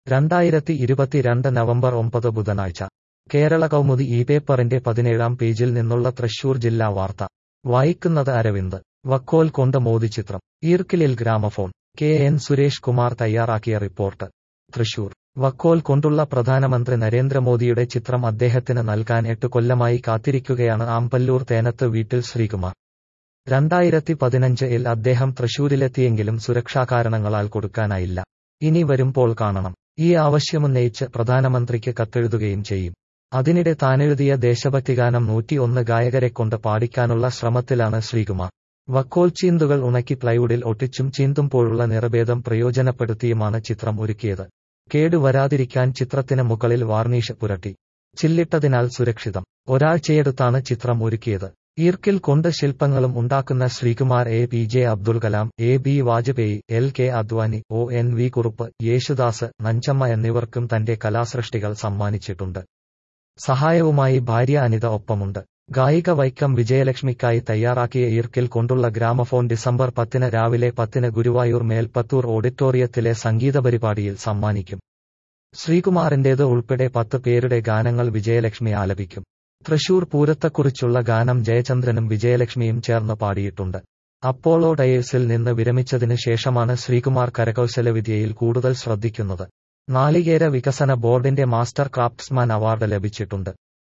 രണ്ടായിരത്തി ഇരുപത്തിരണ്ട് നവംബർ ഒമ്പത് ബുധനാഴ്ച കേരള കൗമുദി ഈ പേപ്പറിന്റെ പതിനേഴാം പേജിൽ നിന്നുള്ള തൃശൂർ ജില്ലാ വാർത്ത വായിക്കുന്നത് അരവിന്ദ് വക്കോൽ കൊണ്ട് മോദി ചിത്രം ഈർക്കിലിൽ gramophone K N Suresh Kumar തയ്യാറാക്കിയ റിപ്പോർട്ട് തൃശൂർ വക്കോൽ കൊണ്ടുള്ള പ്രധാനമന്ത്രി നരേന്ദ്രമോദിയുടെ ചിത്രം അദ്ദേഹത്തിന് നൽകാൻ എട്ട് കൊല്ലമായി കാത്തിരിക്കുകയാണ് ആമ്പല്ലൂർ തേനത്ത് വീട്ടിൽ ശ്രീകുമാർ രണ്ടായിരത്തി പതിനഞ്ചിൽ അദ്ദേഹം തൃശൂരിലെത്തിയെങ്കിലും സുരക്ഷാ കാരണങ്ങളാൽ കൊടുക്കാനായില്ല ഇനി വരുമ്പോൾ കാണണം ഈ ആവശ്യമുന്നയിച്ച് പ്രധാനമന്ത്രിക്ക് കത്തെഴുതുകയും ചെയ്യും അതിനിടെ താനെഴുതിയ ദേശഭക്തിഗാനം നൂറ്റിയൊന്ന് ഗായകരെക്കൊണ്ട് പാടിക്കാനുള്ള ശ്രമത്തിലാണ് ശ്രീകുമാർ വക്കോൽ ചീന്തുകൾ ഉണക്കി പ്ലൈവുഡിൽ ഒട്ടിച്ചും ചീന്തുമ്പോഴുള്ള നിറഭേദം പ്രയോജനപ്പെടുത്തിയുമാണ് ചിത്രം ഒരുക്കിയത് കേടുവരാതിരിക്കാൻ ചിത്രത്തിന് മുകളിൽ വാർണിഷ് പുരട്ടി ചില്ലിട്ടതിനാൽ സുരക്ഷിതം ഒരാഴ്ചയെടുത്താണ് ചിത്രം ഒരുക്കിയത് ഈർക്കിൽ കൊണ്ട് ശില്പങ്ങളും ഉണ്ടാക്കുന്ന Sreekumar A P J Abdul Kalam A B Vajpayee L K Advani O N V Kurup Yesudas Nanjamma എന്നിവർക്കും തന്റെ കലാസൃഷ്ടികൾ സമ്മാനിച്ചിട്ടുണ്ട് സഹായവുമായി ഭാര്യ അനിത ഒപ്പമുണ്ട് ഗായിക വൈക്കം വിജയലക്ഷ്മിക്കായി തയ്യാറാക്കിയ ഈർക്കിൽ കൊണ്ടുള്ള ഗ്രാമഫോൺ ഡിസംബർ പത്തിന് രാവിലെ പത്തിന് ഗുരുവായൂർ മേൽപ്പത്തൂർ ഓഡിറ്റോറിയത്തിലെ സംഗീത പരിപാടിയിൽ സമ്മാനിക്കും ശ്രീകുമാറിന്റേത് ഉൾപ്പെടെ പത്ത് പേരുടെ ഗാനങ്ങൾ വിജയലക്ഷ്മി ആലപിക്കും തൃശൂർ പൂരത്തെക്കുറിച്ചുള്ള ഗാനം ജയചന്ദ്രനും വിജയലക്ഷ്മിയും ചേർന്ന് പാടിയിട്ടുണ്ട് അപ്പോളോ ഡയേഴ്സിൽ നിന്ന് വിരമിച്ചതിന് ശേഷമാണ് ശ്രീകുമാർ കരകൗശലവിദ്യയിൽ കൂടുതൽ ശ്രദ്ധിക്കുന്നത് നാളികേര വികസന ബോർഡിന്റെ മാസ്റ്റർ ക്രാഫ്റ്റ്സ്മാൻ അവാർഡ് ലഭിച്ചിട്ടുണ്ട്